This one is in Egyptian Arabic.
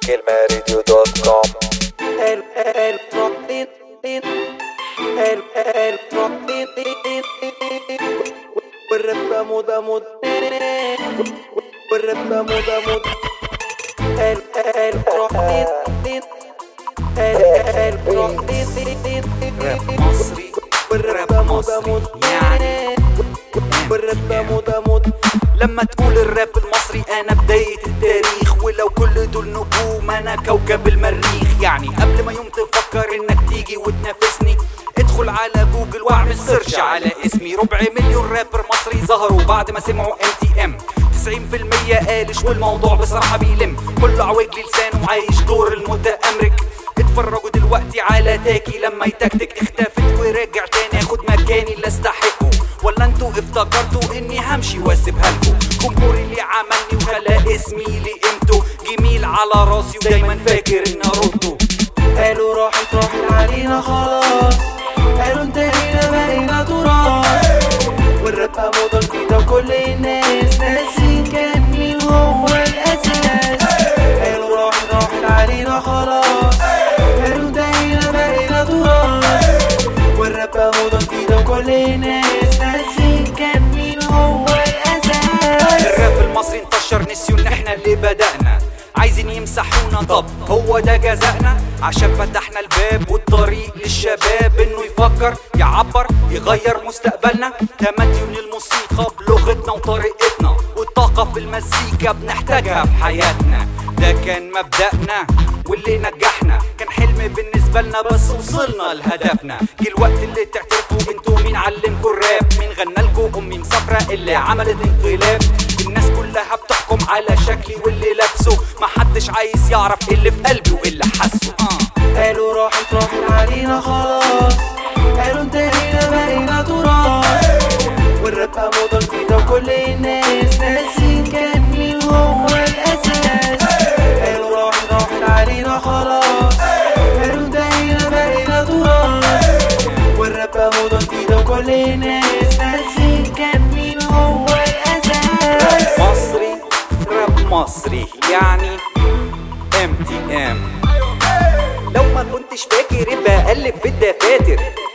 كلمة دوت كوم El, el, rock, tin, tin. El, el, rock, tin, tin, tin. والراب بموت بموت والراب بموت بموت El, el, rock, tin, tin. El, el, rock, tin, tin, tin. راب مصري والراب راب بموت مصري بموت يعني والراب بموت بموت لما تقول الراب المصري انا بداية التاريخ ولو كل دول نجوم انا كوكب المريخ يعني قبل ما يوم تفكر انك تيجي وتنافسني ادخل على جوجل واعمل سيرش على اسمي ربع مليون رابر مصري ظهروا بعد ما سمعوا ام تي ام 90% قالش والموضوع بصراحة بيلم كله عواجلي لسانه عايش دور المتأمرك اتفرجوا دلوقتي على تاكي لما يتكتك اختفت وراجع تاني اخد مكاني اللي استحقه ولا انتوا افتكرتوا اني همشي واسيبها لكم جمهوري اللي عملني وخلى اسمي ليه قيمته جميل على راسي ودايما فاكر اني ارده قالوا راحت راحت علينا خلاص قالوا انتهينا بقينا تراث والراب موضة جديدة وكل الناس ناسين كان مين هو الأساس قالوا راحت راحت علينا خلاص قالوا انتهينا بقينا تراث والراب موضة جديدة وكل الناس ناسين كان مين هو الأساس الراب المصري انتشر نسيوا ان احنا اللي بدأنا عايزين يمسحونا طب هو ده جزائنا عشان فتحنا الباب والطريق للشباب انه يفكر يعبر يغير مستقبلنا تمدن الموسيقى بلغتنا وطريقتنا والطاقة في المزيكا بنحتاجها في حياتنا ده كان مبدأنا واللي نجحنا كان حلم بالنسبة لنا بس وصلنا لهدفنا جه الوقت اللي تعترفوا انتوا مين علمكوا الراب مين غنالكوا امي مسافرة اللي عملت انقلاب الناس كلها بتحكم على شكلي واللي لابسه محدش عايز يعرف اللي في قلبي واللي حاسه آه. قالوا راحت راحت علينا خلاص قالوا انتهينا بقينا تراث والراب موضة جديدة وكل الناس ناسين كان مين هو الأساس قالوا راحت راحت علينا خلاص قالوا انتهينا بقينا تراث والراب موضة جديدة وكل الناس ناسين كان مين هو الأساس مصري راب مصري يعني ام تي ام لو ما كنتش فاكر يبقى قلب في الدفاتر